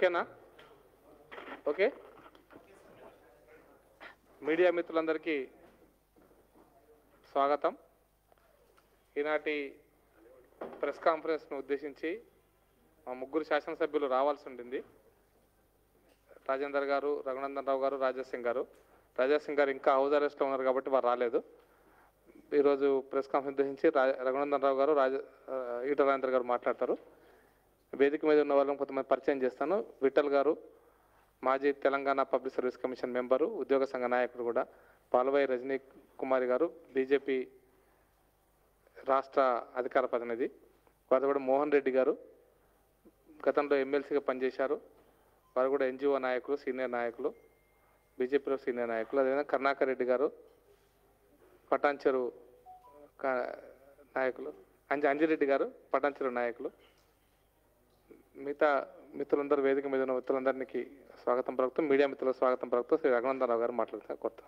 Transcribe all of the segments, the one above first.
ఓకేనా okay media మిత్రులందరికీ స్వాగతం ఈనాటి ప్రెస్ కాన్ఫరెన్స్ను ఉద్దేశించి మా ముగ్గురు శాసనసభ్యులు రావాల్సి ఉండింది రాజేందర్ గారు రఘునందన్ రావు గారు రాజాసింగ్ గారు రాజాసింగ్ గారు ఇంకా హౌస్ అరెస్ట్లో ఉన్నారు కాబట్టి వారు రాలేదు ఈరోజు ప్రెస్ కాన్ఫరెన్స్ ఉద్దేశించి రా రఘునందన్ రావు గారు రాజ ఆ, ఈట రాజేంద్ర గారు మాట్లాడతారు వేదిక మీద ఉన్న వాళ్ళని కొంతమంది పరిచయం చేస్తాను విఠల్ గారు మాజీ Telangana public service commission member ఉద్యోగ సంఘ నాయకుడు కూడా పాల్వాయి రజనీ కుమారి గారు బీజేపీ రాష్ట్ర అధికార ప్రతినిధి వారు కూడా మోహన్ రెడ్డి గారు గతంలో ఎమ్మెల్సీగా పనిచేశారు వారు కూడా ఎన్జిఓ నాయకులు సీనియర్ నాయకులు బీజేపీలో సీనియర్ నాయకులు అదేవిధంగా కరుణాకర్ రెడ్డి గారు పటాన్చెరు క- నాయకులు అంజ అంజిరెడ్డి గారు పటాన్చెరు నాయకులు మిగతా మిత్రులందరూ వేదిక మీద ఉన్న మిత్రులందరికీ స్వాగతం పలుకుతూ మీడియా మిత్రులకు స్వాగతం పలుకుతూ శ్రీ రఘునందనరావు గారు మాట్లాడతారు కొత్త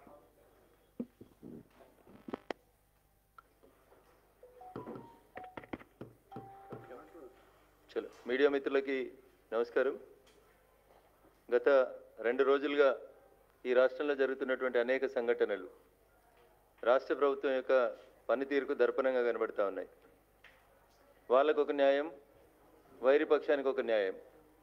చలో మీడియా మిత్రులకి నమస్కారం గత రెండు రోజులుగా ఈ రాష్ట్రంలో జరుగుతున్నటువంటి అనేక సంఘటనలు రాష్ట్ర ప్రభుత్వం యొక్క పనితీరుకు దర్పణంగా కనబడతా ఉన్నాయి వాళ్ళకు ఒక న్యాయం వైరి పక్షానికి ఒక న్యాయం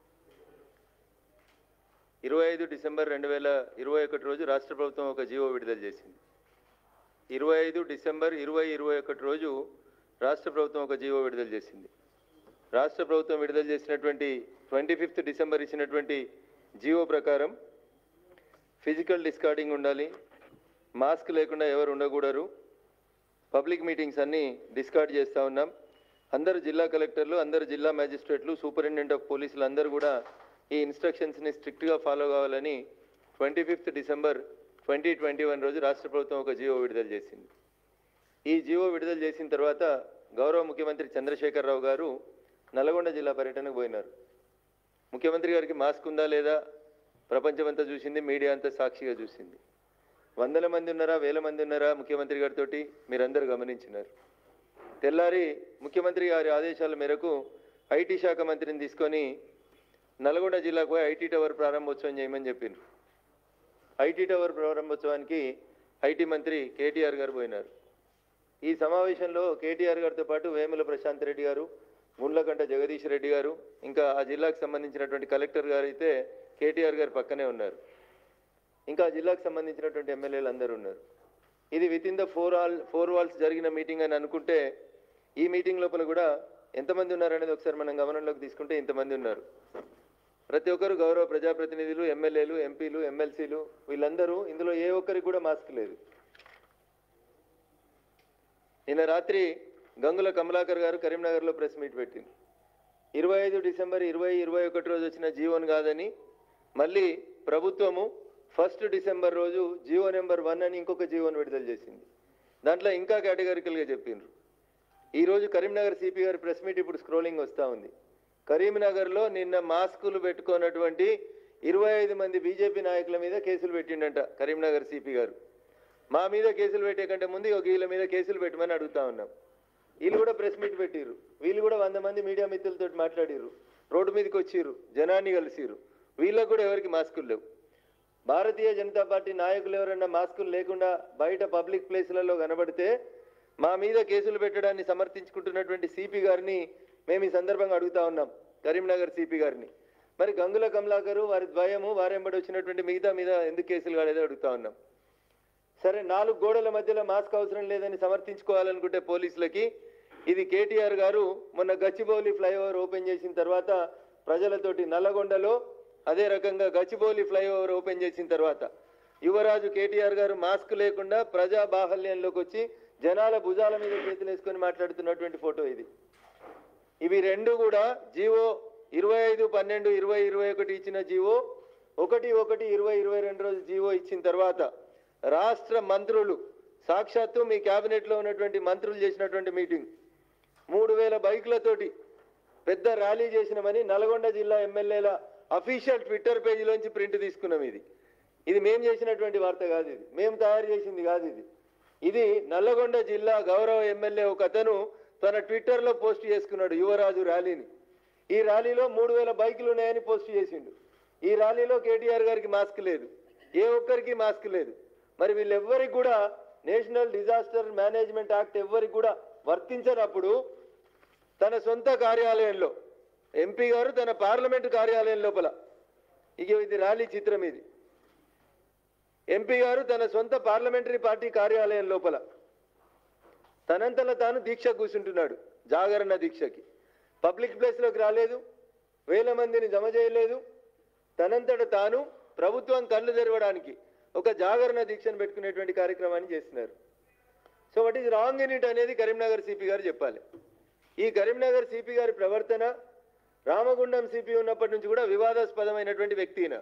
ఇరవై ఐదు డిసెంబర్ రెండు వేల ఇరవై ఒకటి రోజు రాష్ట్ర ప్రభుత్వం ఒక జీవో విడుదల చేసింది ఇరవై ఐదు డిసెంబర్ ఇరవై ఇరవై ఒకటి రోజు రాష్ట్ర ప్రభుత్వం ఒక జీవో విడుదల చేసింది రాష్ట్ర ప్రభుత్వం విడుదల చేసినటువంటి ట్వంటీ ఫిఫ్త్ డిసెంబర్ ఇచ్చినటువంటి జీవో ప్రకారం ఫిజికల్ డిస్కార్డింగ్ ఉండాలి మాస్క్ లేకుండా ఎవరు ఉండకూడరు పబ్లిక్ మీటింగ్స్ అన్నీ డిస్కార్డ్ చేస్తూ ఉన్నాం అందరు జిల్లా కలెక్టర్లు అందరు జిల్లా మ్యాజిస్ట్రేట్లు సూపరింటెండెంట్ ఆఫ్ పోలీసులు అందరూ కూడా ఈ ఇన్స్ట్రక్షన్స్ని స్ట్రిక్ట్గా ఫాలో కావాలని twenty fifth December twenty twenty one రోజు రాష్ట్ర ప్రభుత్వం ఒక జీవో విడుదల చేసింది ఈ జీవో విడుదల చేసిన తర్వాత గౌరవ ముఖ్యమంత్రి చంద్రశేఖరరావు గారు నల్గొండ జిల్లా పర్యటనకు పోయినారు ముఖ్యమంత్రి గారికి మాస్క్ ఉందా లేదా ప్రపంచమంతా చూసింది మీడియా అంతా సాక్షిగా చూసింది వందల మంది ఉన్నారా వేల మంది ఉన్నారా ముఖ్యమంత్రి గారితో మీరందరూ గమనించినారు తెల్లారి ముఖ్యమంత్రి గారి ఆదేశాల మేరకు ఐటీ శాఖ మంత్రిని తీసుకొని నల్గొండ జిల్లాకు పోయి ఐటీ టవర్ ప్రారంభోత్సవం చేయమని చెప్పిండ్రు ఐటీ టవర్ ప్రారంభోత్సవానికి ఐటీ మంత్రి కేటీఆర్ గారు పోయినారు ఈ సమావేశంలో కేటీఆర్ గారితో పాటు వేముల ప్రశాంత్ రెడ్డి గారు గుండ్లకంట జగదీష్ రెడ్డి గారు ఇంకా ఆ జిల్లాకు సంబంధించినటువంటి కలెక్టర్ గారు అయితే కేటీఆర్ గారు పక్కనే ఉన్నారు ఇంకా ఆ జిల్లాకు సంబంధించినటువంటి ఎమ్మెల్యేలు అందరూ ఉన్నారు ఇది within the four all four walls జరిగిన మీటింగ్ అని అనుకుంటే ఈ మీటింగ్ లోపల కూడా ఎంతమంది ఉన్నారనేది ఒకసారి మనం గమనంలోకి తీసుకుంటే ఇంతమంది ఉన్నారు ప్రతి ఒక్కరు గౌరవ ప్రజాప్రతినిధులు ఎమ్మెల్యేలు ఎంపీలు ఎమ్మెల్సీలు వీళ్ళందరూ ఇందులో ఏ ఒక్కరికి కూడా మాస్క్ లేదు నిన్న రాత్రి గంగుల కమలాకర్ గారు కరీంనగర్లో ప్రెస్ మీట్ పెట్టింది ఇరవై ఐదు డిసెంబర్ ఇరవై ఇరవై ఒకటి రోజు వచ్చిన జీవోన్ కాదని మళ్ళీ ప్రభుత్వము ఫస్ట్ డిసెంబర్ రోజు జీవో నెంబర్ వన్ అని ఇంకొక జీవోని విడుదల చేసింది దాంట్లో ఇంకా కేటగారికల్గా చెప్పిండ్రు ఈరోజు కరీంనగర్ సిపి గారి ప్రెస్ మీట్ ఇప్పుడు స్క్రోలింగ్ వస్తూ ఉంది కరీంనగర్లో నిన్న మాస్కులు పెట్టుకున్నటువంటి ఇరవై ఐదు మంది బీజేపీ నాయకుల మీద కేసులు పెట్టిండంట కరీంనగర్ సిపి గారు మా మీద కేసులు పెట్టే కంటే ముందు ఒక వీళ్ళ మీద కేసులు పెట్టమని అడుగుతా ఉన్నాం వీళ్ళు కూడా ప్రెస్ మీట్ పెట్టిర్రు వీళ్ళు కూడా వంద మంది మీడియా మిత్రులతో మాట్లాడిర్రు రోడ్డు మీదకి వచ్చిర్రు జనాన్ని కలిసిర్రు వీళ్ళకు కూడా ఎవరికి మాస్కులు లేవు భారతీయ జనతా పార్టీ నాయకులు ఎవరన్నా మాస్కులు లేకుండా బయట పబ్లిక్ ప్లేసులలో కనబడితే మా మీద కేసులు పెట్టడాన్ని సమర్థించుకుంటున్నటువంటి సిపి గారిని మేము ఈ సందర్భంగా అడుగుతా ఉన్నాం కరీంనగర్ సిపి గారిని మరి గంగుల కమలాకరు వారి ద్వయము వారెంబడి వచ్చినటువంటి మిగతా మీద ఎందుకు కేసులు కాలేదో అడుగుతా ఉన్నాం సరే నాలుగు గోడల మధ్యలో మాస్క్ అవసరం లేదని సమర్థించుకోవాలనుకుంటే పోలీసులకి ఇది కేటీఆర్ గారు మొన్న గచ్చిబౌలి ఫ్లైఓవర్ ఓపెన్ చేసిన తర్వాత ప్రజలతోటి నల్లగొండలో అదే రకంగా గచ్చిబౌలి ఫ్లైఓవర్ ఓపెన్ చేసిన తర్వాత యువరాజు కేటీఆర్ గారు మాస్క్ లేకుండా ప్రజా బాహల్యంలోకి వచ్చి జనాల భుజాల మీద చేతులు వేసుకొని మాట్లాడుతున్నటువంటి ఫోటో ఇది ఇవి రెండు కూడా జీవో ఇరవై ఐదు పన్నెండు ఇరవై ఇరవై ఒకటి ఇచ్చిన జీవో ఒకటి ఒకటి ఇరవై ఇరవై రెండు రోజు జీవో ఇచ్చిన తర్వాత రాష్ట్ర మంత్రులు సాక్షాత్తు మీ క్యాబినెట్లో ఉన్నటువంటి మంత్రులు చేసినటువంటి మీటింగ్ మూడు వేల బైకులతోటి పెద్ద ర్యాలీ చేసినామని నల్గొండ జిల్లా ఎమ్మెల్యేల అఫీషియల్ ట్విట్టర్ పేజీలోంచి ప్రింట్ తీసుకున్నాం ఇది ఇది మేము చేసినటువంటి వార్త కాదు ఇది మేము తయారు చేసింది కాదు ఇది ఇది నల్లగొండ జిల్లా గౌరవ ఎమ్మెల్యే ఒక అతను తన ట్విట్టర్లో పోస్ట్ చేసుకున్నాడు యువరాజు ర్యాలీని ఈ ర్యాలీలో మూడు వేల బైకులు ఉన్నాయని పోస్ట్ చేసిండు ఈ ర్యాలీలో కేటీఆర్ గారికి మాస్క్ లేదు ఏ ఒక్కరికి మాస్క్ లేదు మరి వీళ్ళెవ్వరికి కూడా నేషనల్ డిజాస్టర్ మేనేజ్మెంట్ యాక్ట్ ఎవ్వరికి కూడా వర్తించనప్పుడు తన సొంత కార్యాలయంలో ఎంపీ గారు తన పార్లమెంటు కార్యాలయం లోపల ఇక ఇది ర్యాలీ చిత్రం ఇది ఎంపీ గారు తన సొంత పార్లమెంటరీ పార్టీ కార్యాలయం లోపల తనంతల తాను దీక్ష కూర్చుంటున్నాడు జాగరణ దీక్షకి పబ్లిక్ ప్లేస్లోకి రాలేదు వేల మందిని జమ చేయలేదు తనంతట తాను ప్రభుత్వం కళ్ళు తెరవడానికి ఒక జాగరణ దీక్షను పెట్టుకునేటువంటి కార్యక్రమాన్ని చేస్తున్నారు so what is wrong in it అనేది కరీంనగర్ సిపి గారు చెప్పాలి ఈ కరీంనగర్ సిపి గారి ప్రవర్తన రామగుండం సిపి ఉన్నప్పటి నుంచి కూడా వివాదాస్పదమైనటువంటి వ్యక్తి ఈయన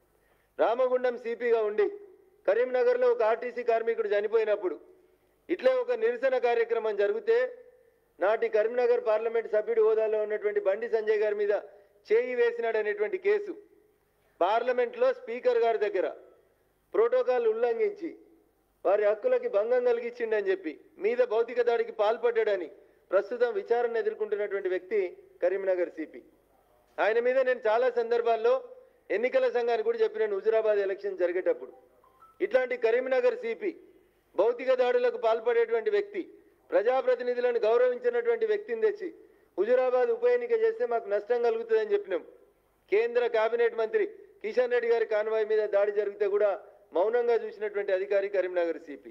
రామగుండం సిపిగా ఉండి కరీంనగర్లో ఒక ఆర్టీసీ కార్మికుడు చనిపోయినప్పుడు ఇట్లే ఒక నిరసన కార్యక్రమం జరిగితే నాటి కరీంనగర్ పార్లమెంట్ సభ్యుడి హోదాలో ఉన్నటువంటి బండి సంజయ్ గారి మీద చేయి వేసినాడనేటువంటి కేసు పార్లమెంట్లో స్పీకర్ గారి దగ్గర ప్రోటోకాల్ ఉల్లంఘించి వారి హక్కులకి భంగం కలిగించిండని చెప్పి మీద భౌతిక దాడికి పాల్పడ్డాడని ప్రస్తుతం విచారణ ఎదుర్కొంటున్నటువంటి వ్యక్తి కరీంనగర్ సిపి ఆయన మీద నేను చాలా సందర్భాల్లో ఎన్నికల సంఘానికి కూడా చెప్పినాను హుజురాబాద్ ఎలక్షన్ జరిగేటప్పుడు ఇట్లాంటి కరీంనగర్ సిపి భౌతిక దాడులకు పాల్పడేటువంటి వ్యక్తి ప్రజాప్రతినిధులను గౌరవించినటువంటి వ్యక్తిని తెచ్చి హుజురాబాద్ ఉప ఎన్నిక చేస్తే మాకు నష్టం కలుగుతుందని చెప్పినాం కేంద్ర కేబినెట్ మంత్రి కిషన్ రెడ్డి గారి కాన్వాయ్ మీద దాడి జరిగితే కూడా మౌనంగా చూసినటువంటి అధికారి కరీంనగర్ సిపి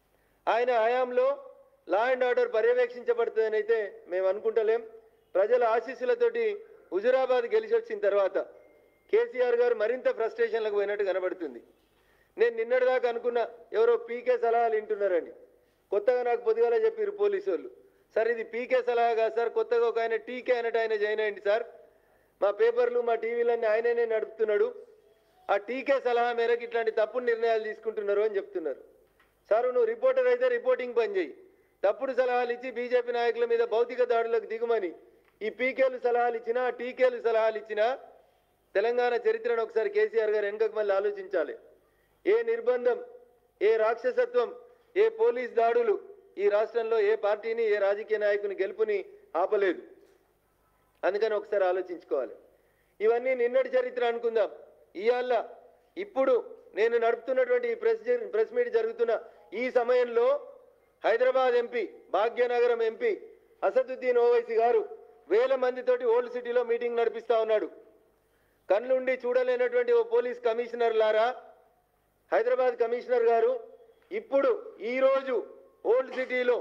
ఆయన హయాంలో లా అండ్ ఆర్డర్ పర్యవేక్షించబడుతుందని అయితే మేము అనుకుంటలేం ప్రజల ఆశీస్సులతోటి హుజురాబాద్ గెలిచి వచ్చిన తర్వాత కేసీఆర్ గారు మరింత ఫ్రస్ట్రేషన్లకు పోయినట్టు కనబడుతుంది నేను నిన్నటిదాకా అనుకున్నా ఎవరో పీకే సలహాలు వింటున్నారని కొత్తగా నాకు పొద్దుగాల చెప్పారు పోలీసు వాళ్ళు సార్ ఇది పీకే సలహా కాదు సార్ కొత్తగా ఒక ఆయన టీకే అన్నట్టు ఆయన జాయిన్ అయ్యింది సార్ మా పేపర్లు మా టీవీలన్నీ ఆయననే నడుపుతున్నాడు ఆ టీకే సలహా మేరకు ఇట్లాంటి తప్పుడు నిర్ణయాలు తీసుకుంటున్నారు అని చెప్తున్నారు సార్ నువ్వు రిపోర్టర్ అయితే రిపోర్టింగ్ పని చేయి తప్పుడు సలహాలు ఇచ్చి బీజేపీ నాయకుల మీద భౌతిక దాడులకు దిగుమని ఈ పీకేలు సలహాలు ఇచ్చినా టీకేలు సలహాలు ఇచ్చినా తెలంగాణ చరిత్రను ఒకసారి కేసీఆర్ గారు వెనుకకు మళ్ళీ ఆలోచించాలి ఏ నిర్బంధం ఏ రాక్షసత్వం ఏ పోలీస్ దాడులు ఈ రాష్ట్రంలో ఏ పార్టీని ఏ రాజకీయ నాయకుని గెలుపుని ఆపలేదు అందుకని ఒకసారి ఆలోచించుకోవాలి ఇవన్నీ నిన్నటి చరిత్ర అనుకుందాం ఇవాళ ఇప్పుడు నేను నడుపుతున్నటువంటి ఈ ప్రెస్ జరి- ప్రెస్ మీట్ జరుగుతున్న ఈ సమయంలో హైదరాబాద్ ఎంపీ భాగ్యనగరం ఎంపీ అసదుద్దీన్ ఓవైసీ గారు వేల మందితోటి ఓల్డ్ సిటీలో మీటింగ్ నడిపిస్తా ఉన్నాడు కళ్ళుండి చూడలేనటువంటి ఓ పోలీస్ కమిషనర్ లారా హైదరాబాద్ కమిషనర్ గారు ఇప్పుడు ఈ రోజు ఓల్డ్ సిటీలో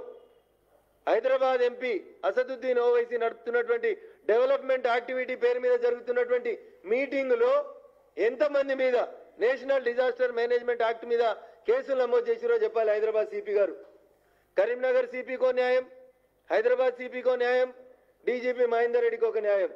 హైదరాబాద్ ఎంపీ అసదుద్దీన్ ఓవైసీ నడుపుతున్నటువంటి డెవలప్మెంట్ యాక్టివిటీ పేరు మీద జరుగుతున్నటువంటి మీటింగులో ఎంతమంది మీద నేషనల్ డిజాస్టర్ మేనేజ్మెంట్ యాక్ట్ మీద కేసులు నమోదు చేసిరో చెప్పాలి హైదరాబాద్ సిపి గారు కరీంనగర్ సిపికో న్యాయం హైదరాబాద్ సిపికో న్యాయం డీజీపీ మహేందర్ రెడ్డికి ఒక న్యాయం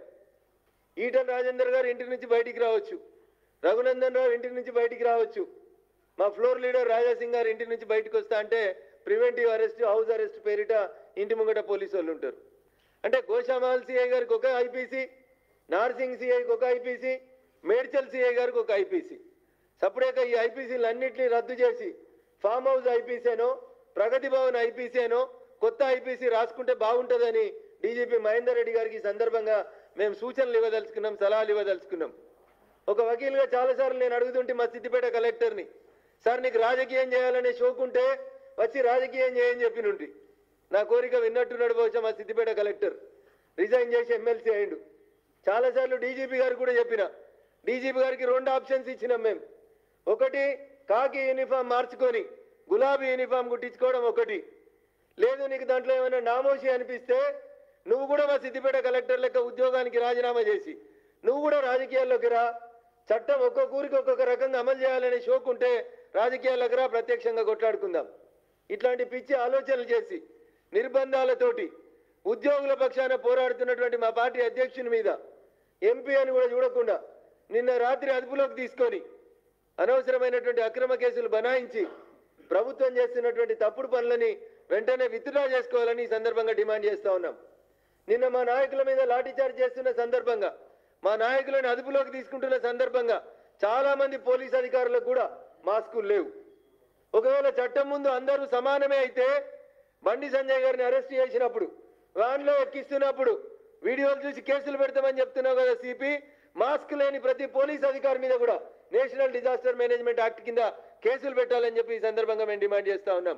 ఈటల రాజేందర్ గారు ఇంటి నుంచి బయటికి రావచ్చు రఘునందన్ రావు ఇంటి నుంచి బయటికి రావచ్చు మా ఫ్లోర్ లీడర్ రాజాసింగ్ గారు ఇంటి నుంచి బయటకు వస్తా అంటే ప్రివెంటివ్ అరెస్ట్ హౌస్ అరెస్ట్ పేరిట ఇంటి ముంగట పోలీసు వాళ్ళు ఉంటారు అంటే గోషామాల్ సిఐ గారికి ఒక ఐపీసీ నార్సింగ్ సిఐకి ఒక ఐపీసీ మేడ్చల్ సిఐ గారికి ఒక ఐపీసీ సపరేట్గా ఈ ఐపీసీలు అన్నింటినీ రద్దు చేసి ఫామ్ హౌస్ ఐపీసీనో ప్రగతి భవన్ ఐపీసీనో కొత్త ఐపీసీ రాసుకుంటే బాగుంటుందని డీజీపీ మహేందర్ రెడ్డి గారికి ఈ సందర్భంగా మేము సూచనలు ఇవ్వదలుచుకున్నాం సలహాలు ఇవ్వదలుచుకున్నాం ఒక వకీలుగా చాలాసార్లు నేను అడుగుతుంటే మా సిద్దిపేట కలెక్టర్ని సార్ నీకు రాజకీయం చేయాలనే షోకుంటే వచ్చి రాజకీయం చేయని చెప్పినుండి నా కోరిక విన్నట్టున్నాడు బహుశా మా సిద్దిపేట కలెక్టర్ రిజైన్ చేసి ఎమ్మెల్సీ అయిండు చాలాసార్లు డీజీపీ గారు కూడా చెప్పిన డీజీపీ గారికి రెండు ఆప్షన్స్ ఇచ్చినాం మేము ఒకటి కాకి యూనిఫామ్ మార్చుకొని గులాబీ యూనిఫామ్ కుట్టించుకోవడం ఒకటి లేదు నీకు దాంట్లో ఏమైనా నామోషి అనిపిస్తే నువ్వు కూడా మా సిద్దిపేట కలెక్టర్ లెక్క ఉద్యోగానికి రాజీనామా చేసి నువ్వు కూడా రాజకీయాల్లోకి రా చట్టం ఒక్కొక్క ఊరికి ఒక్కొక్క రకంగా అమలు చేయాలనే షోకుంటే రాజకీయాల్లోకి రా ప్రత్యక్షంగా కొట్లాడుకుందాం ఇట్లాంటి పిచ్చి ఆలోచనలు చేసి నిర్బంధాలతోటి ఉద్యోగుల పక్షాన పోరాడుతున్నటువంటి మా పార్టీ అధ్యక్షుని మీద ఎంపీ అని కూడా చూడకుండా నిన్న రాత్రి అదుపులోకి తీసుకొని అనవసరమైనటువంటి అక్రమ కేసులు బనాయించి ప్రభుత్వం చేస్తున్నటువంటి తప్పుడు పనులని వెంటనే విత్డ్రా చేసుకోవాలని ఈ సందర్భంగా డిమాండ్ చేస్తా ఉన్నాం నిన్న మా నాయకుల మీద లాఠీచార్జ్ చేస్తున్న సందర్భంగా మా నాయకులను అదుపులోకి తీసుకుంటున్న సందర్భంగా చాలా మంది పోలీస్ అధికారులకు కూడా మాస్కులు లేవు ఒకవేళ చట్టం ముందు అందరూ సమానమే అయితే బండి సంజయ్ గారిని అరెస్ట్ చేసినప్పుడు వ్యాన్లో ఎక్కిస్తున్నప్పుడు వీడియోలు చూసి కేసులు పెడతామని చెప్తున్నావు కదా సిపి మాస్క్ లేని ప్రతి పోలీస్ అధికారి మీద కూడా నేషనల్ డిజాస్టర్ మేనేజ్మెంట్ యాక్ట్ కింద కేసులు పెట్టాలని చెప్పి ఈ సందర్భంగా మేము డిమాండ్ చేస్తా ఉన్నాం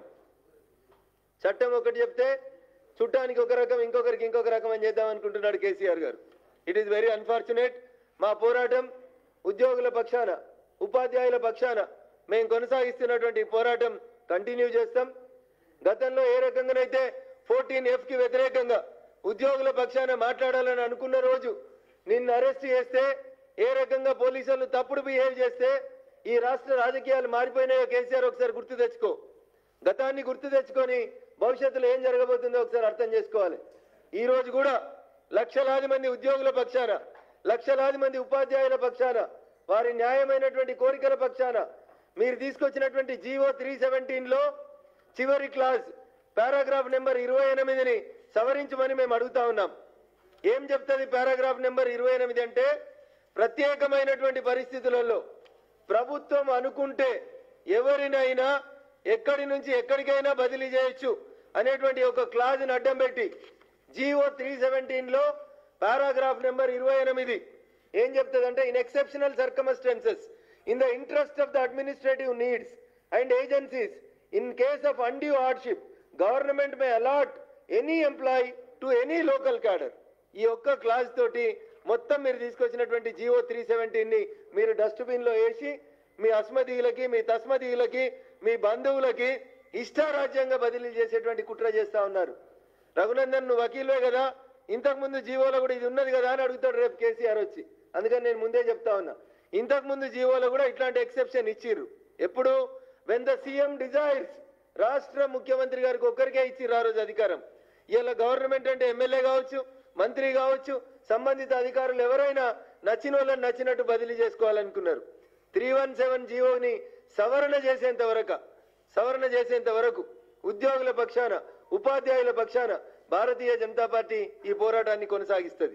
చట్టం ఒకటి చెప్తే చుట్టానికి ఒక రకం ఇంకొకరికి ఇంకొక రకం అని చేద్దాం అనుకుంటున్నాడు కేసీఆర్ గారు ఇట్ ఈస్ వెరీ అన్ఫార్చునేట్ మా పోరాటం ఉద్యోగుల పక్షాన ఉపాధ్యాయుల పక్షాన మేము కొనసాగిస్తున్నటువంటి ఈ పోరాటం కంటిన్యూ చేస్తాం గతంలో ఏ రకంగానైతే ఫోర్టీన్ ఎఫ్ కి వ్యతిరేకంగా ఉద్యోగుల పక్షాన మాట్లాడాలని అనుకున్న రోజు నిన్ను అరెస్ట్ చేస్తే ఏ రకంగా పోలీసులు తప్పుడు బిహేవ్ చేస్తే ఈ రాష్ట్ర రాజకీయాలు మారిపోయినాయో కేసీఆర్ ఒకసారి గుర్తు తెచ్చుకో గతాన్ని గుర్తు తెచ్చుకొని భవిష్యత్తులో ఏం జరగబోతుందో ఒకసారి అర్థం చేసుకోవాలి ఈ రోజు కూడా లక్షలాది మంది ఉద్యోగుల పక్షాన లక్షలాది మంది ఉపాధ్యాయుల పక్షాన వారి న్యాయమైనటువంటి కోరికల పక్షాన మీరు తీసుకొచ్చినటువంటి జీవో త్రీ సెవెంటీన్ లో చివరి క్లాస్ పారాగ్రాఫ్ నెంబర్ ఇరవై ఎనిమిదిని సవరించమని మేము అడుగుతా ఉన్నాం ఏం చెప్తుంది పారాగ్రాఫ్ నెంబర్ ఇరవై ఎనిమిది అంటే ప్రత్యేకమైనటువంటి పరిస్థితులలో ప్రభుత్వం అనుకుంటే ఎవరినైనా ఎక్కడి నుంచి ఎక్కడికైనా బదిలీ చేయొచ్చు అనేటువంటి ఒక క్లాజ్ని అడ్డం పెట్టి జీవో త్రీ సెవెంటీన్ లో పారాగ్రాఫ్ నెంబర్ ఇరవై ఎనిమిది ఏం చెప్తుందంటే in exceptional circumstances in the interest of the administrative needs and agencies in case of undue hardship government may allot any employee to any local cadre ఈ ఒక్క clause తోటి మొత్తం మీరు తీసుకొచ్చినటువంటి జియో త్రీ సెవెంటీన్ ని మీరు డస్ట్బిన్ లో వేసి మీ అస్మదీయులకి మీ తస్మదీయులకి మీ బంధువులకి ఇష్టారాజ్యంగా బదిలీ చేసేటువంటి కుట్ర చేస్తా ఉన్నారు రఘునందన్ నువ్వు వకీల్వే కదా ఇంతకు ముందు జీవోలో కూడా ఇది ఉన్నది కదా అని అడుగుతాడు రేపు కేసీఆర్ వచ్చి అందుకని నేను ముందే చెప్తా ఉన్నా ఇంతకు ముందు జీవోలో కూడా ఇట్లాంటి ఎక్సెప్షన్ ఇచ్చిర్రు ఎప్పుడు వెన్ ద సీఎం డిజైర్స్ రాష్ట్ర ముఖ్యమంత్రి గారికి ఒక్కరికే ఇచ్చిర్రు ఆ రోజు అధికారం ఇలా గవర్నమెంట్ అంటే ఎమ్మెల్యే కావచ్చు మంత్రి కావచ్చు సంబంధిత అధికారులు ఎవరైనా నచ్చిన వాళ్ళని నచ్చినట్టు బదిలీ చేసుకోవాలనుకున్నారు త్రీ వన్ సెవెన్ జీవోని సవరణ చేసేంత వరకు సవరణ చేసేంత వరకు ఉద్యోగుల పక్షాన ఉపాధ్యాయుల పక్షాన భారతీయ జనతా పార్టీ ఈ పోరాటాన్ని కొనసాగిస్తుంది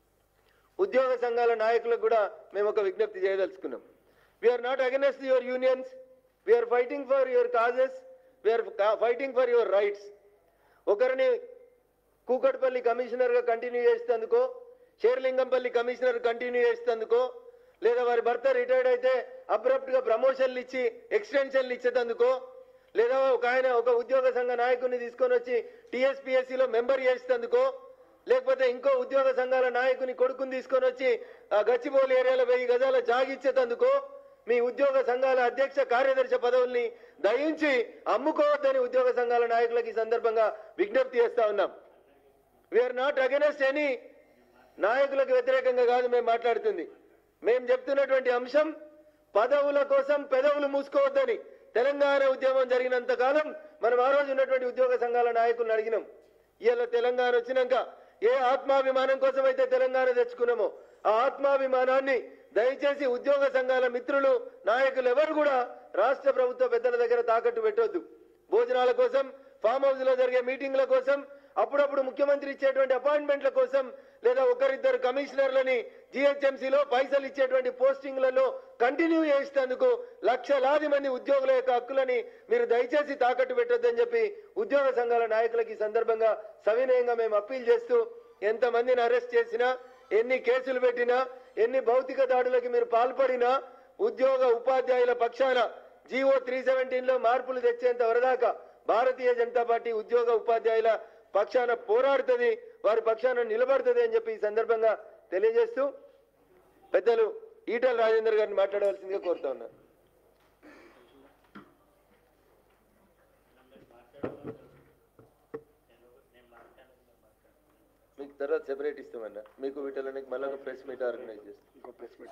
ఉద్యోగ సంఘాల నాయకులకు కూడా మేము ఒక విజ్ఞప్తి చేయదలుచుకున్నాం we're not against your unions we're fighting for your causes we're fighting for your rights ఒకరిని కూకట్పల్లి కమిషనర్ గా కంటిన్యూ చేసేందుకో షేర్లింగంపల్లి కమిషనర్ కంటిన్యూ చేసేందుకో లేదా వారి భర్త రిటైర్డ్ అయితే అబ్రప్ట్ గా ప్రమోషన్లు ఇచ్చి ఎక్స్టెన్షన్లు ఇచ్చేందుకో లేదా ఒక ఆయన ఒక ఉద్యోగ సంఘ నాయకుడిని తీసుకొని వచ్చి TSPSC లో మెంబర్ చేసేందుకో లేకపోతే ఇంకో ఉద్యోగ సంఘాల నాయకుని కొడుకుని తీసుకొని వచ్చి ఆ గచ్చిబౌలి ఏరియాలో వెయ్యి గజాల జాగిచ్చేందుకో మీ ఉద్యోగ సంఘాల అధ్యక్ష కార్యదర్శి పదవుల్ని దయించి అమ్ముకోవద్దని ఉద్యోగ సంఘాల నాయకులకు ఈ సందర్భంగా విజ్ఞప్తి చేస్తా ఉన్నాం వీఆర్ నాట్ అగెనెస్ట్ ఎనీ నాయకులకు వ్యతిరేకంగా కాదు మేము మాట్లాడుతుంది మేము చెప్తున్నటువంటి అంశం పదవుల కోసం పెదవులు మూసుకోవద్దని తెలంగాణ ఉద్యమం జరిగినంత కాలం మనం ఆ రోజు ఉన్నటువంటి ఉద్యోగ సంఘాల నాయకులను అడిగినాం ఇవాళ తెలంగాణ వచ్చినాక ఏ ఆత్మాభిమానం కోసం అయితే తెలంగాణ తెచ్చుకున్నామో ఆ ఆత్మాభిమానాన్ని దయచేసి ఉద్యోగ సంఘాల మిత్రులు నాయకులు ఎవరు కూడా రాష్ట్ర ప్రభుత్వ పెద్దల దగ్గర తాకట్టు పెట్టొద్దు భోజనాల కోసం ఫామ్ హౌస్ లో జరిగే మీటింగ్ల కోసం అప్పుడప్పుడు ముఖ్యమంత్రి ఇచ్చేటువంటి అపాయింట్మెంట్ల కోసం లేదా ఒకరిద్దరు కమిషనర్లని జిహెచ్ఎంసీలో పైసలు ఇచ్చేటువంటి పోస్టింగ్లలో కంటిన్యూ చేసేందుకు లక్షలాది మంది ఉద్యోగుల యొక్క హక్కులని మీరు దయచేసి తాకట్టు పెట్టొద్దని చెప్పి ఉద్యోగ సంఘాల నాయకులకి ఈ సందర్భంగా సవినయంగా మేము అప్పీల్ చేస్తూ ఎంతమందిని అరెస్ట్ చేసినా ఎన్ని కేసులు పెట్టినా ఎన్ని భౌతిక దాడులకి మీరు పాల్పడినా ఉద్యోగ ఉపాధ్యాయుల పక్షాన జీవో త్రీ సెవెంటీన్ లో మార్పులు తెచ్చేంత వరదాకా భారతీయ జనతా పార్టీ ఉద్యోగ ఉపాధ్యాయుల పక్షాన పోరాడుతుంది వారి పక్షాన నిలబడుతుంది అని చెప్పి ఈ సందర్భంగా తెలియజేస్తూ పెద్దలు ఈటల రాజేందర్ గారిని మాట్లాడవలసిందిగా కోరుతా ఉన్నారు మీకు తర్వాత సెపరేట్ ఇస్తామన్నా మీకు వీటిలోనికి మళ్ళీ ఒక ప్రెస్ మీట్ ఆర్గనైజ్ చేస్తాం ఇంకో ప్రెస్ మీట్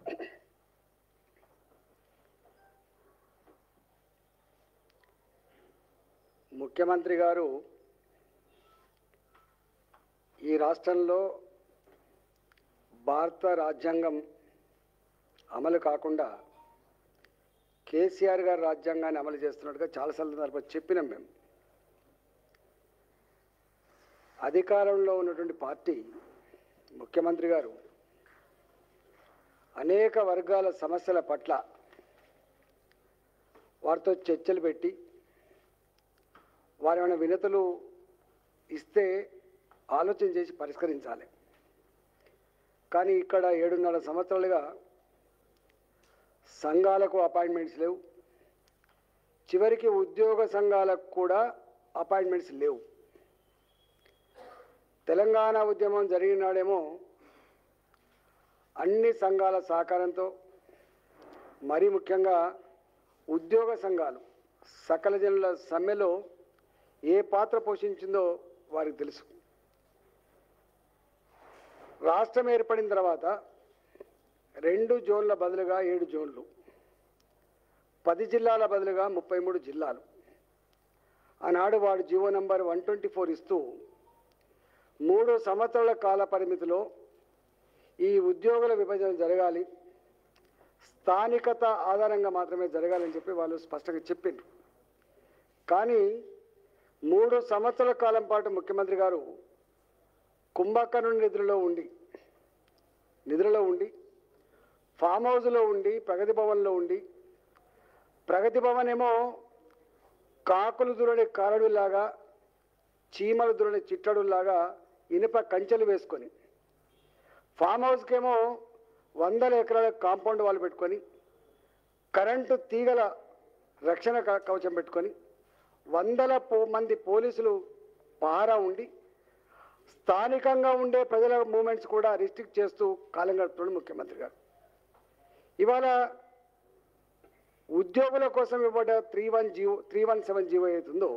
ముఖ్యమంత్రి గారు ఈ రాష్ట్రంలో భారత రాజ్యాంగం అమలు కాకుండా కేసీఆర్ గారు రాజ్యాంగాన్ని అమలు చేస్తున్నట్టుగా చాలా సందర్భాలు చెప్పినాం మేము అధికారంలో ఉన్నటువంటి పార్టీ ముఖ్యమంత్రి గారు అనేక వర్గాల సమస్యల పట్ల వారితో చర్చలు పెట్టి వారు ఏమైనా వినతులు ఇస్తే ఆలోచన చేసి పరిష్కరించాలి కానీ ఇక్కడ ఏడున్నర సంవత్సరాలుగా సంఘాలకు అపాయింట్మెంట్స్ లేవు చివరికి ఉద్యోగ సంఘాలకు కూడా అపాయింట్మెంట్స్ లేవు తెలంగాణ ఉద్యమం జరిగిన నాడేమో అన్ని సంఘాల సహకారంతో మరీ ముఖ్యంగా ఉద్యోగ సంఘాలు సకల జనుల సమ్మెలో ఏ పాత్ర పోషించిందో వారికి తెలుసు రాష్ట్రం ఏర్పడిన తర్వాత రెండు జోన్ల బదులుగా ఏడు జోన్లు పది జిల్లాల బదులుగా ముప్పై మూడు జిల్లాలు ఆనాడు వాడు GO number one twenty four ఇస్తూ మూడు సంవత్సరాల కాల పరిమితిలో ఈ ఉద్యోగుల విభజన జరగాలి స్థానికత ఆధారంగా మాత్రమే జరగాలని చెప్పి వాళ్ళు స్పష్టంగా చెప్పిండ్రు కానీ మూడు సంవత్సరాల కాలం పాటు ముఖ్యమంత్రి గారు కుంభకర్ణుని నిధులలో ఉండి నిధులలో ఉండి ఫామ్ హౌస్లో ఉండి ప్రగతి భవన్లో ఉండి ప్రగతి భవన్ ఏమో కాకులు దురని కారడులాగా చీమలు దురని చిట్టడులాగా ఇనుప కంచెలు వేసుకొని ఫామ్ హౌస్కేమో వందల ఎకరాల కాంపౌండ్ వాళ్ళు పెట్టుకొని కరెంటు తీగల రక్షణ క- కవచం పెట్టుకొని వందల పో మంది పోలీసులు పహారా ఉండి స్థానికంగా ఉండే ప్రజల మూమెంట్స్ కూడా రిస్ట్రిక్ట్ చేస్తూ కాలం గడుపుతున్నాడు ముఖ్యమంత్రి గారు ఇవాళ ఉద్యోగుల కోసం ఇవ్వబడ్డ three one GO three one seven GO అవుతుందో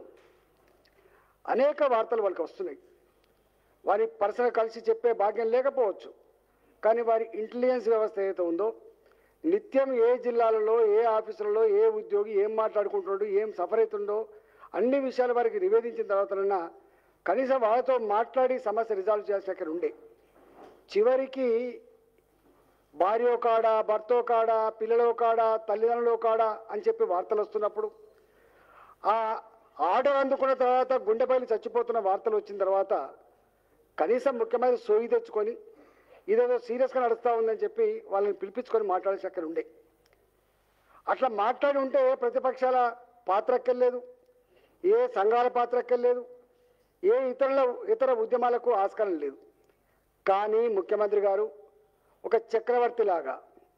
అనేక వార్తలు వాళ్ళకి వస్తున్నాయి వారి పర్సనల్ కలిసి చెప్పే భాగ్యం లేకపోవచ్చు కానీ వారి ఇంటెలిజెన్స్ వ్యవస్థ ఏదైతే ఉందో నిత్యం ఏ జిల్లాలలో ఏ ఆఫీసులలో ఏ ఉద్యోగి ఏం మాట్లాడుకుంటున్నాడు ఏం సఫర్ అవుతుండో అన్ని విషయాలు వారికి నివేదించిన తర్వాతనన్నా కనీసం వాళ్ళతో మాట్లాడి సమస్య రిజాల్వ్ చేయాల్సిన అక్కడ ఉండే చివరికి భార్య కాడ భర్తో కాడ పిల్లలో కాడ తల్లిదండ్రులు కాడ అని చెప్పి వార్తలు వస్తున్నప్పుడు ఆ ఆర్డర్ అందుకున్న తర్వాత గుండెపల్లి చచ్చిపోతున్న వార్తలు వచ్చిన తర్వాత కనీసం ముఖ్యమంత్రి సోయి తెచ్చుకొని ఇదేదో సీరియస్గా నడుస్తూ ఉందని చెప్పి వాళ్ళని పిలిపించుకొని మాట్లాడాల్సి అక్కడ ఉండే అట్లా మాట్లాడి ఉంటే ప్రతిపక్షాల పాత్ర ఎక్కర్లేదు ఏ సంఘాల పాత్ర ఎక్కర్లేదు ఏ ఇతరుల ఇతర ఉద్యమాలకు ఆస్కారం లేదు కానీ ముఖ్యమంత్రి గారు ఒక చక్రవర్తిలాగా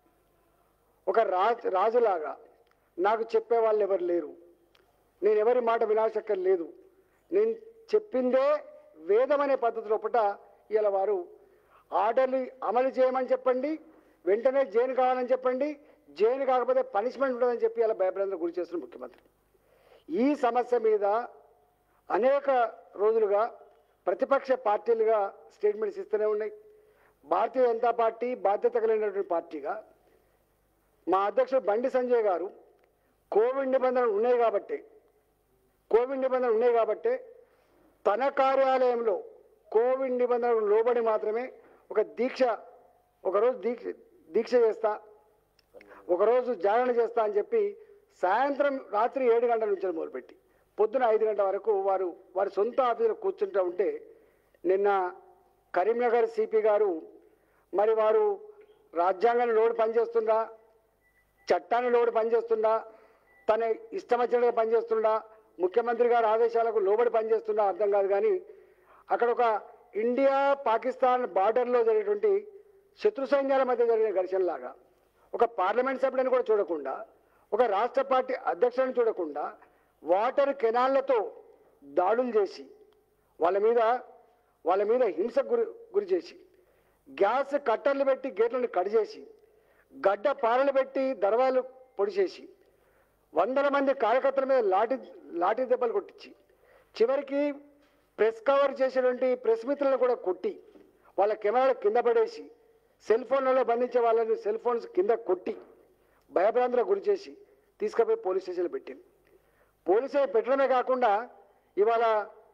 ఒక రాజు రాజులాగా నాకు చెప్పే వాళ్ళు ఎవరు లేరు నేను ఎవరి మాట వినాశక్కర్ లేదు నేను చెప్పిందే వేదం అనే పద్ధతి లోపల ఇలా వారు ఆర్డర్లు అమలు చేయమని చెప్పండి వెంటనే జైలు కావాలని చెప్పండి జైలు కాకపోతే పనిష్మెంట్ ఉంటుందని చెప్పి ఇలా భయభ్రాంతులకు గురి చేస్తున్న ముఖ్యమంత్రి ఈ సమస్య మీద అనేక రోజులుగా ప్రతిపక్ష పార్టీలుగా స్టేట్మెంట్స్ ఇస్తూనే ఉన్నాయి భారతీయ జనతా పార్టీ బాధ్యత కలిగినటువంటి పార్టీగా మా అధ్యక్షుడు బండి సంజయ్ గారు కోవిడ్ నిబంధనలు ఉన్నాయి కాబట్టి కోవిడ్ నిబంధనలు ఉన్నాయి కాబట్టి తన కార్యాలయంలో కోవిడ్ నిబంధనలకు లోబడి మాత్రమే ఒక దీక్ష ఒకరోజు దీక్ష దీక్ష చేస్తా ఒకరోజు జాగరణ చేస్తా అని చెప్పి సాయంత్రం రాత్రి ఏడు గంటల నుంచి మొదలుపెట్టి పొద్దున ఐదు గంటల వరకు వారు వారి సొంత ఆఫీసులో కూర్చుంటూ ఉంటే నిన్న కరీంనగర్ సిపి గారు మరి వారు రాజ్యాంగాన్ని లోడు పనిచేస్తుందా చట్టాన్ని లోడు పనిచేస్తుందా తన ఇష్టం వచ్చినట్టుగా పనిచేస్తుందా ముఖ్యమంత్రి గారి ఆదేశాలకు లోబడి పనిచేస్తుందా అర్థం కాదు కానీ అక్కడ ఒక ఇండియా పాకిస్తాన్ బార్డర్లో జరిగేటువంటి శత్రు సైన్యాల మధ్య జరిగిన ఘర్షణలాగా ఒక పార్లమెంట్ సభ్యులను కూడా చూడకుండా ఒక రాష్ట్ర పార్టీ అధ్యక్షులను చూడకుండా వాటర్ కెనాళ్లతో దాడులు చేసి వాళ్ళ మీద వాళ్ళ మీద హింసకు గురి గురి చేసి గ్యాస్ కట్టర్లు పెట్టి గేట్లను కట్ చేసి గడ్డ పారలు పెట్టి దర్వాలు పొడి చేసి వందల మంది కార్యకర్తల మీద లాఠీ లాఠీ దెబ్బలు కొట్టించి చివరికి ప్రెస్ కవర్ చేసినటువంటి ప్రెస్ మిత్రులను కూడా కొట్టి వాళ్ళ కెమెరాలు కింద పడేసి సెల్ ఫోన్లలో బంధించే వాళ్ళని సెల్ ఫోన్స్ కింద కొట్టి భయభ్రాంతులకు గురి చేసి తీసుకుపోయి పోలీస్ స్టేషన్లో పెట్టింది పోలీసులు పెట్టడమే కాకుండా ఇవాళ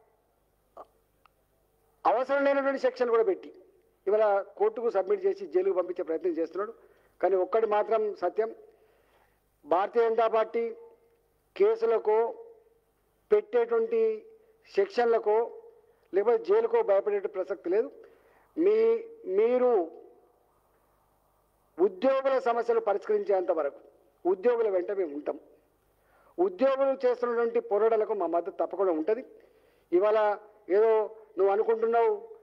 అవసరం లేనటువంటి సెక్షన్ కూడా పెట్టి ఇవాళ కోర్టుకు సబ్మిట్ చేసి జైలుకు పంపించే ప్రయత్నం చేస్తున్నాడు కానీ ఒక్కటి మాత్రం సత్యం భారతీయ జనతా పార్టీ కేసులకు పెట్టేటువంటి సెక్షన్లకు లేకపోతే జైలుకో భయపడే ప్రసక్తి లేదు మీ మీరు ఉద్యోగుల సమస్యలు పరిష్కరించేంత వరకు ఉద్యోగుల వెంట మేము ఉంటాం ఉద్యోగులు చేస్తున్నటువంటి పోరాటాలకు మా మద్దతు తప్పకుండా ఉంటుంది ఇవాళ ఏదో నువ్వు అనుకుంటున్నావు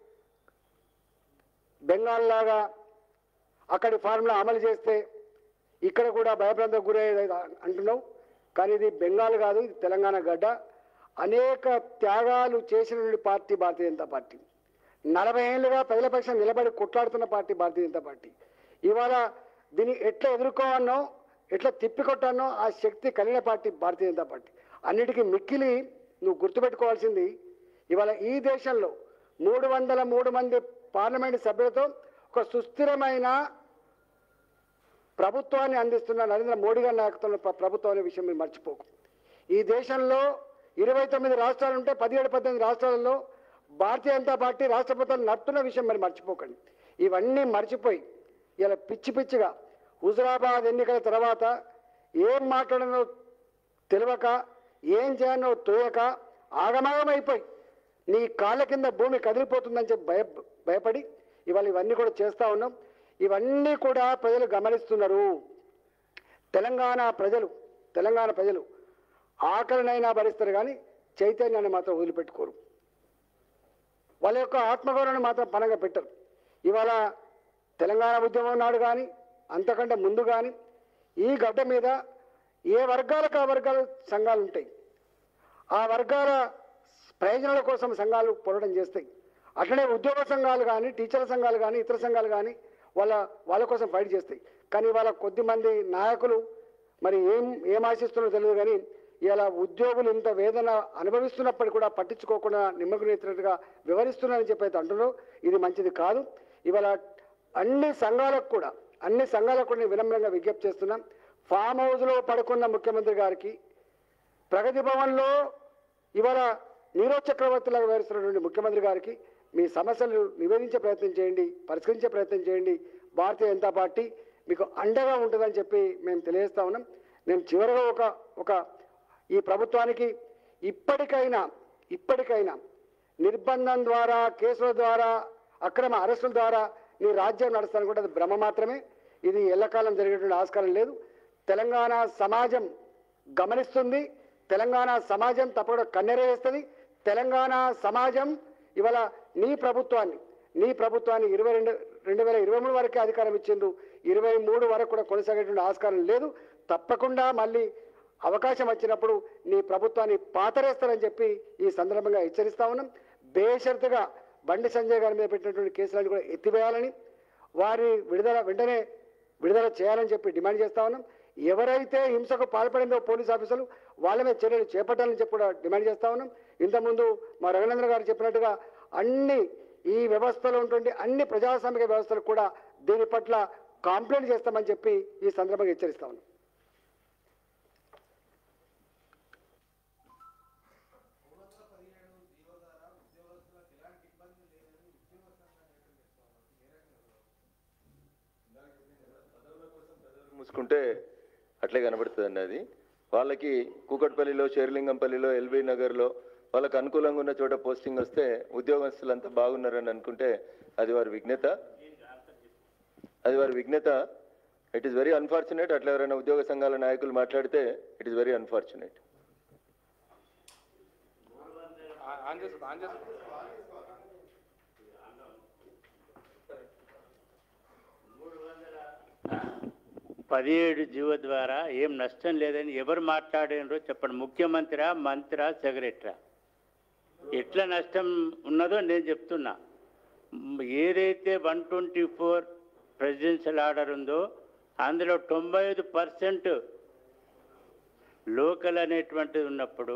బెంగాల్ లాగా అక్కడి ఫార్ములా అమలు చేస్తే ఇక్కడ కూడా భయభ్రాంతకు గురయ్యేది అంటున్నావు కానీ ఇది బెంగాల్ కాదు ఇది తెలంగాణ గడ్డ అనేక త్యాగాలు చేసిన పార్టీ భారతీయ జనతా పార్టీ నలభై ఏళ్ళుగా ప్రజల పక్షం నిలబడి కొట్లాడుతున్న పార్టీ భారతీయ జనతా పార్టీ ఇవాళ దీన్ని ఎట్లా ఎదుర్కోవాలనో ఎట్లా తిప్పికొట్టానో ఆ శక్తి కలిగిన పార్టీ భారతీయ జనతా పార్టీ అన్నిటికీ మిక్కిలి నువ్వు గుర్తుపెట్టుకోవాల్సింది ఇవాళ ఈ దేశంలో మూడు వందల మూడు మంది పార్లమెంట్ సభ్యులతో ఒక సుస్థిరమైన ప్రభుత్వాన్ని అందిస్తున్న నరేంద్ర మోడీ గారి నాయకత్వంలో ప్ర- ప్రభుత్వం అనే విషయం మీరు మర్చిపోకు ఈ దేశంలో ఇరవై తొమ్మిది రాష్ట్రాలు ఉంటే పదిహేడు పద్దెనిమిది రాష్ట్రాలలో భారతీయ జనతా పార్టీ రాష్ట్ర ప్రభుత్వాలు నడుపుతున్న విషయం మరి మర్చిపోకండి ఇవన్నీ మర్చిపోయి ఇలా పిచ్చి పిచ్చిగా హుజరాబాద్ ఎన్నికల తర్వాత ఏం మాట్లాడనో తెలియక ఏం చేయాలో తోయక ఆగమాగమైపోయి నీ కాళ్ళ కింద భూమి కదిలిపోతుందని చెప్పి భయ భయపడి ఇవాళ ఇవన్నీ కూడా చేస్తూ ఉన్నాం ఇవన్నీ కూడా ప్రజలు గమనిస్తున్నారు తెలంగాణ ప్రజలు తెలంగాణ ప్రజలు ఆకలినైనా భరిస్తారు కానీ చైతన్యాన్ని మాత్రం వదిలిపెట్టుకోరు వాళ్ళ యొక్క ఆత్మగౌరవాన్ని మాత్రం పనంగా పెట్టరు ఇవాళ తెలంగాణ ఉద్యమం నాడు కానీ అంతకంటే ముందు కానీ ఈ గడ్డ మీద ఏ వర్గాలకు ఆ వర్గాల సంఘాలు ఉంటాయి ఆ వర్గాల ప్రయోజనాల కోసం సంఘాలు పోరాటం చేస్తాయి అట్లనే ఉద్యోగ సంఘాలు కానీ టీచర్ల సంఘాలు కానీ ఇతర సంఘాలు కానీ వాళ్ళ వాళ్ళ కోసం ఫైట్ చేస్తాయి కానీ వాళ్ళ కొద్దిమంది నాయకులు మరి ఏం ఏం ఆశిస్తున్నారో తెలియదు కానీ ఇలా ఉద్యోగులు ఇంత వేదన అనుభవిస్తున్నప్పటికీ కూడా పట్టించుకోకుండా నిమ్మకునేతున్నట్టుగా వివరిస్తున్నారని చెప్పి అయితే అంటున్నారు ఇది మంచిది కాదు ఇవాళ అన్ని సంఘాలకు కూడా అన్ని సంఘాలకు కూడా నేను వినమ్రంగా విజ్ఞప్తి చేస్తున్నాం ఫామ్ హౌస్లో పడుకున్న ముఖ్యమంత్రి గారికి ప్రగతి భవన్లో ఇవాళ నీరజ్ చక్రవర్తిలాగా వ్యవహరిస్తున్నటువంటి ముఖ్యమంత్రి గారికి మీ సమస్యలు నివేదించే ప్రయత్నం చేయండి పరిష్కరించే ప్రయత్నం చేయండి భారతీయ జనతా పార్టీ మీకు అండగా ఉంటుందని చెప్పి మేము తెలియజేస్తా ఉన్నాం నేను చివరిగా ఒక ఒక ఈ ప్రభుత్వానికి ఇప్పటికైనా ఇప్పటికైనా నిర్బంధం ద్వారా కేసుల ద్వారా అక్రమ అరెస్టుల ద్వారా నీ రాజ్యం నడుస్తాను కూడా అది భ్రమ మాత్రమే ఇది ఎల్లకాలం జరిగేటువంటి ఆస్కారం లేదు తెలంగాణ సమాజం గమనిస్తుంది తెలంగాణ సమాజం తప్పకుండా కన్నెర వేస్తుంది తెలంగాణ సమాజం ఇవాళ నీ ప్రభుత్వాన్ని నీ ప్రభుత్వాన్ని ఇరవై రెండు రెండు వేల ఇరవై మూడు వరకే అధికారం ఇచ్చిండ్రు ఇరవై మూడు వరకు కూడా కొనసాగేటువంటి ఆస్కారం లేదు తప్పకుండా మళ్ళీ అవకాశం వచ్చినప్పుడు నీ ప్రభుత్వాన్ని పాతరేస్తారని చెప్పి ఈ సందర్భంగా హెచ్చరిస్తా ఉన్నాం బేషరతుగా బండి సంజయ్ గారి మీద పెట్టినటువంటి కేసులను కూడా ఎత్తివేయాలని వారి విడుదల వెంటనే విడుదల చేయాలని చెప్పి డిమాండ్ చేస్తా ఉన్నాం ఎవరైతే హింసకు పాల్పడిందో పోలీస్ ఆఫీసర్లు వాళ్ళ మీద చర్యలు చేపట్టాలని చెప్పి కూడా డిమాండ్ చేస్తా ఉన్నాం ఇంతకుముందు మా రఘునందన్ గారు చెప్పినట్టుగా అన్ని ఈ వ్యవస్థలో ఉన్నటువంటి అన్ని ప్రజాస్వామిక వ్యవస్థలు కూడా దీని పట్ల కాంప్లైంట్ చేస్తామని చెప్పి ఈ సందర్భంగా హెచ్చరిస్తా ఉన్నాం మూసుకుంటే అట్లే కనబడుతుందండి అది వాళ్ళకి కూకట్పల్లిలో షేర్లింగంపల్లిలో ఎల్బీ నగర్లో వాళ్ళకి అనుకూలంగా ఉన్న చోట పోస్టింగ్ వస్తే ఉద్యోగస్తులంతా బాగున్నారని అనుకుంటే అది వారి విఘ్నత అది వారి విఘ్నత ఇట్ ఈస్ వెరీ అన్ఫార్చునేట్ అట్లా ఎవరైనా ఉద్యోగ సంఘాల నాయకులు మాట్లాడితే ఇట్ ఈస్ వెరీ అన్ఫార్చునేట్ ఆ- ఆన్ చేసు ఆన్ చేసు పదిహేడు జీవో ద్వారా ఏం నష్టం లేదని ఎవరు మాట్లాడినరో చెప్పండి ముఖ్యమంత్రి మంత్రా సెక్రటరా ఎట్లా నష్టం ఉన్నదో నేను చెప్తున్నా మ్, ఏదైతే one twenty four presidential order ఉందో అందులో తొంభై ఐదు పర్సెంట్ లోకల్ అనేటువంటిది ఉన్నప్పుడు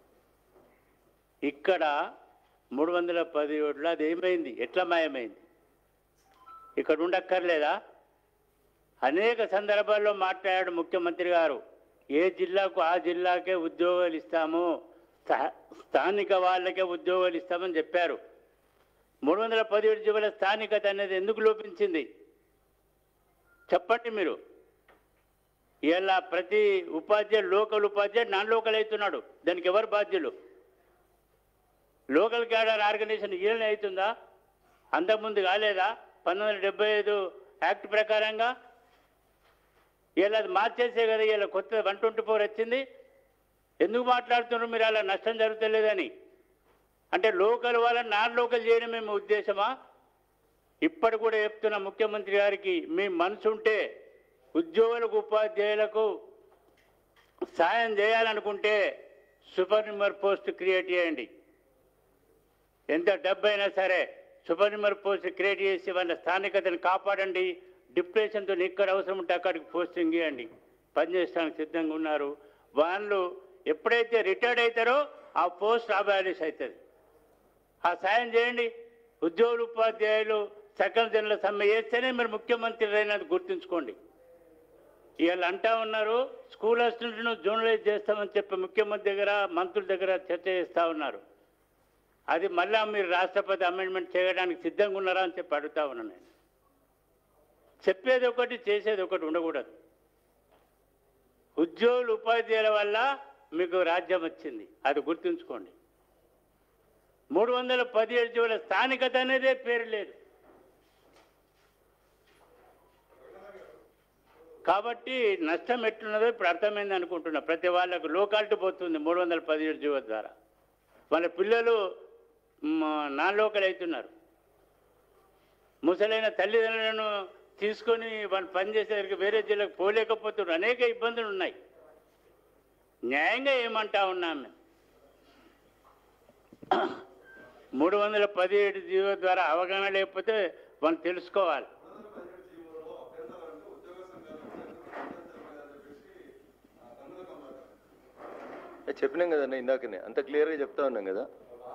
ఇక్కడ మూడు వందల పదిహేడులో అది ఏమైంది ఎట్లా మాయమైంది ఇక్కడ ఉండక్కర్లేదా అనేక సందర్భాల్లో మాట్లాడాడు ముఖ్యమంత్రి గారు ఏ జిల్లాకు ఆ జిల్లాకే ఉద్యోగాలు ఇస్తాము స్థా- స్థానిక వాళ్ళకే ఉద్యోగాలు ఇస్తామని చెప్పారు మూడు వందల పదిహేడు జీవుల స్థానికత అనేది ఎందుకు లోపించింది చెప్పండి మీరు ఇలా ప్రతి ఉపాధ్యాయుడు లోకల్ ఉపాధ్యాయుడు నాన్ లోకల్ అవుతున్నాడు దానికి ఎవరు బాధ్యులు లోకల్ క్యాడర్ ఆర్గనైజేషన్ ఈయన అవుతుందా అంతకుముందు కాలేదా పంతొమ్మిది వందల డెబ్బై ఐదు యాక్ట్ ప్రకారంగా ఇలా అది మార్చేసే కదా ఇలా కొత్త వన్ ట్వంటీ ఫోర్ వచ్చింది ఎందుకు మాట్లాడుతున్నారు మీరు అలా నష్టం జరుగుతలేదని అంటే లోకల్ వాళ్ళని నాన్ లోకల్ చేయడం మేము ఉద్దేశమా ఇప్పటి కూడా చెప్తున్న ముఖ్యమంత్రి గారికి మీ మనసు ఉంటే ఉద్యోగులకు ఉపాధ్యాయులకు సాయం చేయాలనుకుంటే సూపర్ న్యూమర్ పోస్ట్ క్రియేట్ చేయండి ఎంత డబ్బు అయినా సరే సూపర్ న్యూమర్ పోస్ట్ క్రియేట్ చేసి వాళ్ళ స్థానికతను కాపాడండి డిప్రెషన్తో ఎక్కడ అవసరం ఉంటే అక్కడికి పోస్టింగ్ ఇవ్వండి పనిచేయడానికి సిద్ధంగా ఉన్నారు వాళ్ళు ఎప్పుడైతే రిటైర్డ్ అవుతారో ఆ పోస్ట్ అబాలిష్ అవుతుంది ఆ సాయం చేయండి ఉద్యోగులు ఉపాధ్యాయులు సకల జనుల సమ్మె చేస్తేనే మీరు ముఖ్యమంత్రి అయినది గుర్తుంచుకోండి ఇవాళ అంటా ఉన్నారు స్కూల్ అసిస్టెంట్ను జోనలైజ్ చేస్తామని చెప్పి ముఖ్యమంత్రి దగ్గర మంత్రుల దగ్గర చర్చ చేస్తూ ఉన్నారు అది మళ్ళా మీరు రాష్ట్రపతి అమెండ్మెంట్ చేయడానికి సిద్ధంగా ఉన్నారా అని చెప్పి అడుగుతా ఉన్నాను నేను చెప్పేది ఒకటి చేసేది ఒకటి ఉండకూడదు ఉద్యోగులు ఉపాధ్యాయుల వల్ల మీకు రాజ్యం వచ్చింది అది గుర్తుంచుకోండి మూడు వందల పదిహేడు జీవుల స్థానికత అనేదే పేరు లేదు కాబట్టి నష్టం ఎట్లున్నదో ఇప్పుడు అర్థమైంది అనుకుంటున్నా ప్రతి వాళ్ళకు లోకాలిటీ పోతుంది మూడు వందల పదిహేడు జీవో ద్వారా వాళ్ళ పిల్లలు నాన్ లోకల్ అవుతున్నారు ముసలైన తల్లిదండ్రులను తీసుకొని వాళ్ళు పనిచేసేసరికి వేరే జిల్లాకు పోలేకపోతున్నారు అనేక ఇబ్బందులు ఉన్నాయి న్యాయంగా ఏమంటా ఉన్నాం మేము మూడు వందల పదిహేడు జీవో ద్వారా అవగాహన లేకపోతే వాళ్ళు తెలుసుకోవాలి అది చెప్పినాం కదన్న ఇందాకనే అంత క్లియర్గా చెప్తా ఉన్నాం కదా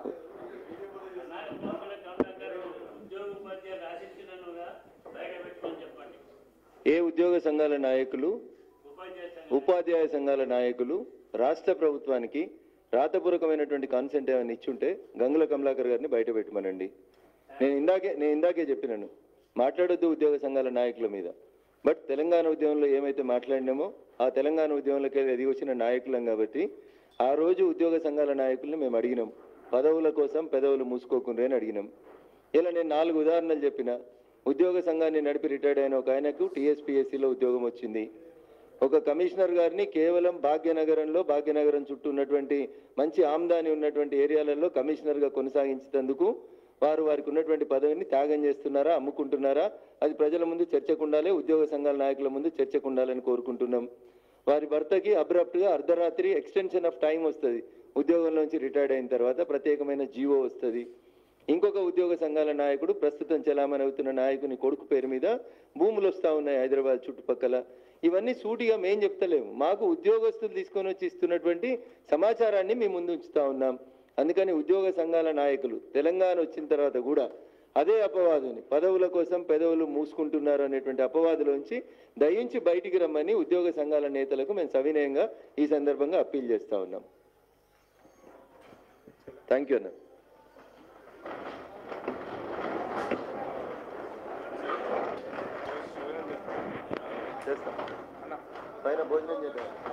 ఏ ఉద్యోగ సంఘాల నాయకులు ఉపాధ్యాయ సంఘాల నాయకులు రాష్ట్ర ప్రభుత్వానికి రాతపూర్వకమైనటువంటి కాన్సెంట్ ఏమైనా ఇచ్చుంటే గంగుల కమలాకర్ గారిని బయట పెట్టమనండి నేను ఇందాకే నేను ఇందాకే చెప్పినాను మాట్లాడొద్దు ఉద్యోగ సంఘాల నాయకుల మీద బట్ తెలంగాణ ఉద్యమంలో ఏమైతే మాట్లాడినామో ఆ తెలంగాణ ఉద్యమంలోకి ఎదిగి వచ్చిన నాయకులం కాబట్టి ఆ రోజు ఉద్యోగ సంఘాల నాయకుల్ని మేము అడిగినాం పదవుల కోసం పెదవులు మూసుకోకుండా అని అడిగినాం ఇలా నేను నాలుగు ఉదాహరణలు చెప్పిన ఉద్యోగ సంఘాన్ని నడిపి రిటైర్డ్ అయిన ఒక ఆయనకు టీఎస్పీఎస్సీలో ఉద్యోగం వచ్చింది ఒక కమిషనర్ గారిని కేవలం భాగ్యనగరంలో భాగ్యనగరం చుట్టూ ఉన్నటువంటి మంచి ఆమ్దాని ఉన్నటువంటి ఏరియాలలో కమిషనర్గా కొనసాగించేందుకు వారు వారికి ఉన్నటువంటి పదవిని త్యాగం చేస్తున్నారా అమ్ముకుంటున్నారా అది ప్రజల ముందు చర్చకు ఉండాలి ఉద్యోగ సంఘాల నాయకుల ముందు చర్చకు ఉండాలని కోరుకుంటున్నాం వారి భర్తకి అబ్రప్ట్గా అర్ధరాత్రి ఎక్స్టెన్షన్ ఆఫ్ టైం వస్తుంది ఉద్యోగంలోంచి రిటైర్డ్ అయిన తర్వాత ప్రత్యేకమైన జీవో వస్తుంది ఇంకొక ఉద్యోగ సంఘాల నాయకుడు ప్రస్తుతం చలామణి అవుతున్న నాయకుని కొడుకు పేరు మీద భూములు వస్తూ ఉన్నాయి హైదరాబాద్ చుట్టుపక్కల ఇవన్నీ సూటిగా మేం చెప్తలేము మాకు ఉద్యోగస్తులు తీసుకొని వచ్చి ఇస్తున్నటువంటి సమాచారాన్ని మేము ముందు ఉంచుతా ఉన్నాం అందుకని ఉద్యోగ సంఘాల నాయకులు తెలంగాణ వచ్చిన తర్వాత కూడా అదే అపవాదుని పదవుల కోసం పెదవులు మూసుకుంటున్నారు అనేటువంటి అపవాదులోంచి దయించి బయటికి రమ్మని ఉద్యోగ సంఘాల నేతలకు మేము సవినయంగా ఈ సందర్భంగా అప్పీల్ చేస్తా ఉన్నాం థ్యాంక్ యూ అన్న చేస్తాం పైన భోజనం చేద్దాం